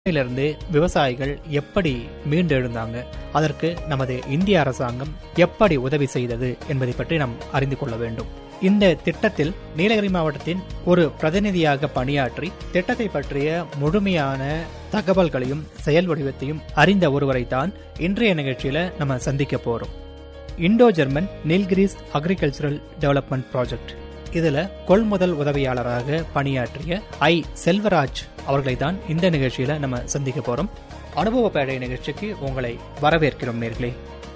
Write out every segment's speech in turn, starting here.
இருந்து விவசாயிகள் எப்படி மீண்டெழுந்தாங்க அதற்கு நமது இந்திய அரசாங்கம் எப்படி உதவி செய்தது என்பதை பற்றி நாம் அறிந்து கொள்ள வேண்டும் இந்த திட்டத்தில் நீலகிரி மாவட்டத்தின் ஒரு பிரதிநிதியாக பணியாற்றி திட்டத்தை பற்றிய முழுமையான தகவல்களையும் செயல் வடிவத்தையும் அறிந்த ஒருவரை தான் இன்றைய நிகழ்ச்சியில நம்ம சந்திக்க போறோம் Indo German Nilgiris agricultural development project இதுல கொள்முதல் உதவியாளராக பணியாற்றிய ஐ செல்வராஜ் அவர்களை தான் இந்த நிகழ்ச்சியில நம்ம சந்திக்க போறோம் அனுபவ பேடை நிகழ்ச்சிக்கு உங்களை வரவேற்கிறோம் நேர்களே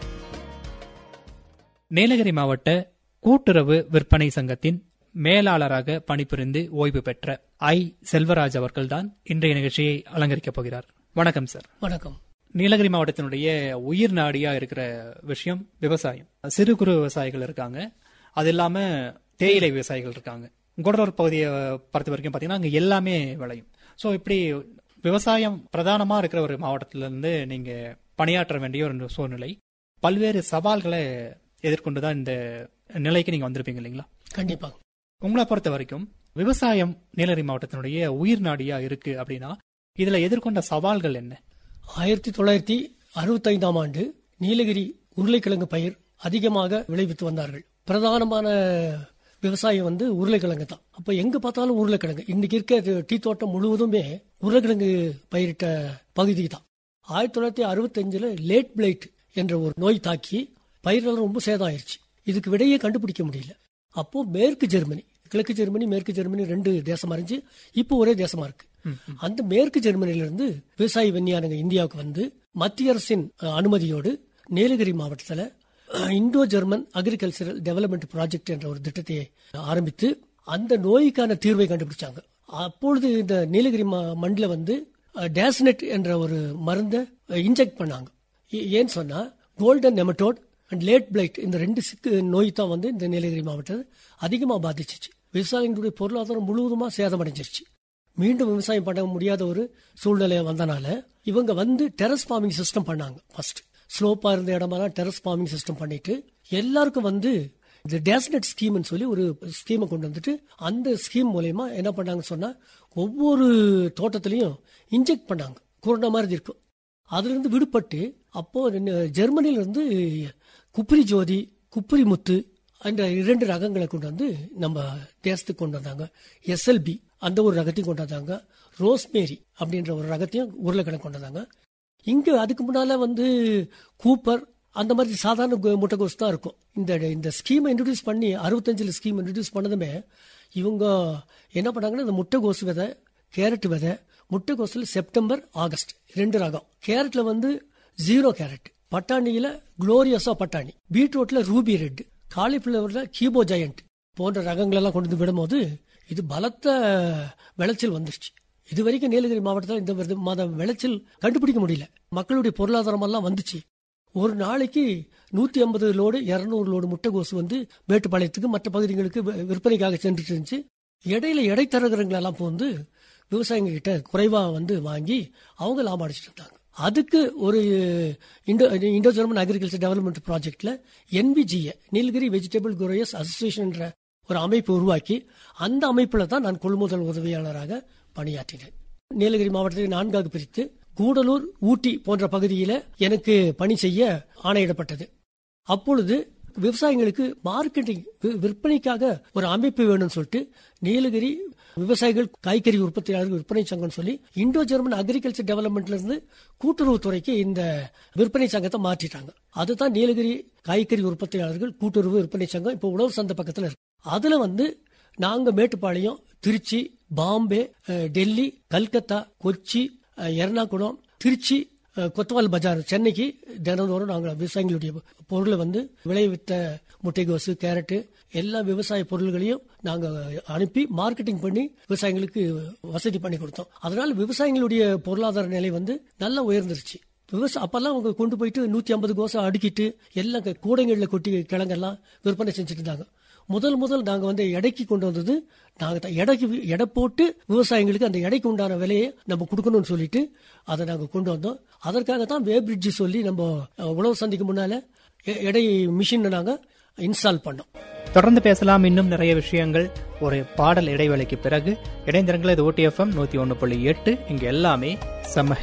நீலகிரி மாவட்ட கூட்டுறவு விற்பனை சங்கத்தின் மேலாளராக பணிபுரிந்து ஓய்வு பெற்ற ஐ செல்வராஜ் அவர்கள்தான் இன்றைய நிகழ்ச்சியை அலங்கரிக்கப் போகிறார் வணக்கம் சார் வணக்கம் நீலகிரி மாவட்டத்தினுடைய உயிர் நாடியா இருக்கிற விஷயம் விவசாயம் சிறு குறு விவசாயிகள் இருக்காங்க அது இல்லாம தேயிலை விவசாயிகள் இருக்காங்க குடலூர் பகுதியை பொறுத்த வரைக்கும் பாத்தீங்கன்னா அங்க எல்லாமே விளையும் சோ இப்படி விவசாயம் பிரதானமா இருக்கிற ஒரு மாவட்டத்தில இருந்து நீங்க பணியாற்ற வேண்டிய ஒரு சூழ்நிலை பல்வேறு சவால்களை எதிர்கொண்டுதான் இந்த நிலைக்கு நீங்க வந்திருப்பீங்க இல்லைங்களா கண்டிப்பா உங்களை பொறுத்த வரைக்கும் விவசாயம் நீலகிரி மாவட்டத்தினுடைய உயிர் நாடியா இருக்கு அப்படின்னா இதுல எதிர்கொண்ட சவால்கள் என்ன ஆயிரத்தி தொள்ளாயிரத்தி அறுபத்தைந்தாம் ஆண்டு நீலகிரி உருளைக்கிழங்கு பயிர் அதிகமாக விளைவித்து வந்தார்கள் பிரதானமான விவசாயம் வந்து உருளைக்கிழங்கு தான் அப்ப எங்க பார்த்தாலும் உருளைக்கிழங்கு இன்னைக்கு இருக்க டீ தோட்டம் முழுவதுமே உருளைக்கிழங்கு பயிரிட்ட பகுதி தான் ஆயிரத்தி தொள்ளாயிரத்தி அறுபத்தஞ்சுல லேட் பிளைட் என்ற ஒரு நோய் தாக்கி பயிரெல்லாம் ரொம்ப சேதம் ஆயிருச்சு இதுக்கு விடையே கண்டுபிடிக்க முடியல அப்போ மேற்கு ஜெர்மனி கிழக்கு ஜெர்மனி மேற்கு ஜெர்மனி ரெண்டு தேசமா இருந்துச்சு இப்போ ஒரே தேசமா இருக்கு அந்த மேற்கு ஜெர்மனில இருந்து விவசாய விஞ்ஞானிங்க இந்தியாவுக்கு வந்து மத்திய அரசின் அஹ், அனுமதியோடு நீலகிரி மாவட்டத்துல அஹ், Indo German agricultural development project என்ற ஒரு திட்டத்தை ஆரம்பித்து அந்த நோய்க்கான தீர்வை கண்டுபிடிச்சாங்க அப்பொழுது இந்த நீலகிரி ம- மண்ணில் வந்து டேஸ்னெட் என்ற ஒரு மருந்தை இன்ஜெக்ட் பண்ணாங்க ஏ- ஏன்னு சொன்னா golden nematode and late blight இந்த ரெண்டு சிக்கு நோய் தான் வந்து இந்த நீலகிரி மாவட்டத்தை அதிகமாக பாதிச்சிச்சு விவசாயிகளுடைய பொருளாதாரம் முழுவதுமா சேதமடைஞ்சிருச்சு மீண்டும் விவசாயம் பண்ண முடியாத ஒரு சூழ்நிலை வந்தனால இவங்க வந்து டெரஸ் ஃபார்மிங் சிஸ்டம் பண்ணாங்க ஃபர்ஸ்ட் ஸ்லோப்பா இருந்த இடமெல்லாம் டெரஸ் ஃபார்மிங் சிஸ்டம் பண்ணிட்டு எல்லாருக்கும் வந்து இந்த டேஸ்னெட் ஸ்கீம்னு சொல்லி ஒரு ஸ்கீமை கொண்டு வந்துட்டு அந்த ஸ்கீம் மூலயமா என்ன பண்ணாங்கன்னு சொன்னா ஒவ்வொரு தோட்டத்திலையும் இன்ஜெக்ட் பண்ணாங்க கொரோனா மாதிரி இருக்கும் அதுல இருந்து விடுபட்டு அப்போ ரெண்டு- ஜெர்மனில இருந்து குப்ரி ஜோதி குப்ரி முத்து அந்த இரண்டு ரகங்களை கொண்டு வந்து நம்ம தேசத்துக்கு கொண்டு வந்தாங்க எஸ்எல்பி அந்த ஒரு ரகத்தையும் கொண்டு வந்தாங்க ரோஸ்மேரி அப்படின்ற ஒரு ரகத்தையும் உருளைக்கிழங்கு கொண்டு வந்தாங்க இங்க அதுக்கு முன்னால வந்து கூப்பர் அந்த மாதிரி சாதாரண கு- முட்டைகோஸ் தான் இருக்கும் இந்த இந்த ஸ்கீமை இன்ட்ரடியூஸ் பண்ணி அறுபத்தஞ்சில் ஸ்கீம் இன்ட்ரடியூஸ் பண்ணதுமே இவங்க என்ன பண்ணாங்கன்னா இந்த முட்டைகோஸ் விதை கேரட் விதை முட்டைகோஸில் செப்டம்பர் ஆகஸ்ட் ரெண்டு ரகம் கேரட்ல வந்து ஜீரோ கேரட் பட்டாணியில குளோரியஸா பட்டாணி பீட்ரூட்ல ரூபி ரெட் காலிஃபிளவர்ல கீபோ ஜெயண்ட் போன்ற ரகங்கள் எல்லாம் கொண்டு வந்து விடும்போது இது பலத்த விளைச்சல் வந்துருச்சு இது வரைக்கும் நீலகிரி மாவட்டத்தில் இந்த வித- மாத விளைச்சல் கண்டுபிடிக்க முடியல மக்களுடைய பொருளாதாரம் எல்லாம் வந்துச்சு ஒரு நாளைக்கு நூத்தி ஐம்பது லோடு இருநூறு லோடு முட்டைகோசு வந்து மேட்டுப்பாளையத்துக்கு மற்ற பகுதிகளுக்கு வி- விற்பனைக்காக சென்றுட்டு இருந்துச்சு இடையில இடைத்தரகர்கள் எல்லாம் போந்து விவசாயிங்க கிட்ட குறைவா வந்து வாங்கி அவங்க லாபம் அடிச்சிட்டு இருந்தாங்க அதுக்கு ஒரு Indo Indo German agriculture development ப்ராஜெக்ட்ல NBGA Nilgiri vegetable growers association என்ற ஒரு அமைப்பு உருவாக்கி அந்த அமைப்புல தான் நான் கொள்முதல் உதவியாளராக பணியாற்றினேன் நீலகிரி மாவட்டத்தை நான்காக பிரித்து கூடலூர் ஊட்டி போன்ற பகுதியில எனக்கு பணி செய்ய ஆணையிடப்பட்டது அப்பொழுது விவசாயிகளுக்கு மார்க்கெட்டிங் வி- விற்பனைக்காக ஒரு அமைப்பு வேணும்னு சொல்லிட்டு நீலகிரி விவசாயிகள் காய்கறி உற்பத்தியாளர்கள் விற்பனை சங்கம்னு சொல்லி இண்டோ ஜெர்மன் அக்ரிகல்ச்சர் டெவலப்மெண்ட்ல இருந்து கூட்டுறவுத்துறைக்கு இந்த விற்பனை சங்கத்தை மாற்றிட்டாங்க அதுதான் நீலகிரி காய்கறி உற்பத்தியாளர்கள் கூட்டுறவு விற்பனை சங்கம் இப்போ உழவு சந்தை பக்கத்துல இருக்கு அதுல வந்து நாங்க மேட்டுப்பாளையம் திருச்சி பாம்பே அஹ், டெல்லி கல்கத்தா கொச்சி அஹ், எர்ணாகுளம் திருச்சி அஹ், கொத்தவால் பஜார் சென்னைக்கு தினந்தோறும் நாங்கள் விவசாயிகளுடைய பொருளை வந்து விளைவித்த முட்டைகோசு கேரட்டு எல்லா விவசாய பொருள்களையும் நாங்க அனுப்பி மார்க்கெட்டிங் பண்ணி விவசாயிகளுக்கு வசதி பண்ணி கொடுத்தோம் அதனால விவசாயிகளுடைய பொருளாதார நிலை வந்து நல்லா உயர்ந்துருச்சு விவசாய அப்பெல்லாம் அவங்க கொண்டு போயிட்டு நூத்தி ஐம்பது கோசம் அடுக்கிட்டு எல்லாம் க- கூடைங்கள்ல கொட்டி கிழங்கெல்லாம் விற்பனை செஞ்சுட்டு இருந்தாங்க முதல் முதல் நாங்க வந்து எடைக்கு கொண்டு வந்தது நாங்க தான் எடைக்கு வி- எடை போட்டு விவசாயிகளுக்கு அந்த எடைக்கு உண்டான விலையை நம்ம கொடுக்கணும்னு சொல்லிட்டு அதை நாங்க கொண்டு வந்தோம் அதற்காக தான் வே பிரிட்ஜ் சொல்லி நம்ம அஹ், உழவு சந்தைக்கு முன்னால எ- எடை மிஷின் நாங்க இன்ஸ்டால் பண்ணோம் தொடர்ந்து பேசலாம் இன்னும் நிறைய விஷயங்கள் ஒரு பாடல் இடைவேளைக்கு பிறகு இடைந்திரங்கள் இது ஓடிஎஃப்எம் நூத்தி ஒன்னு புள்ளி எட்டு இங்க எல்லாமே செம்ம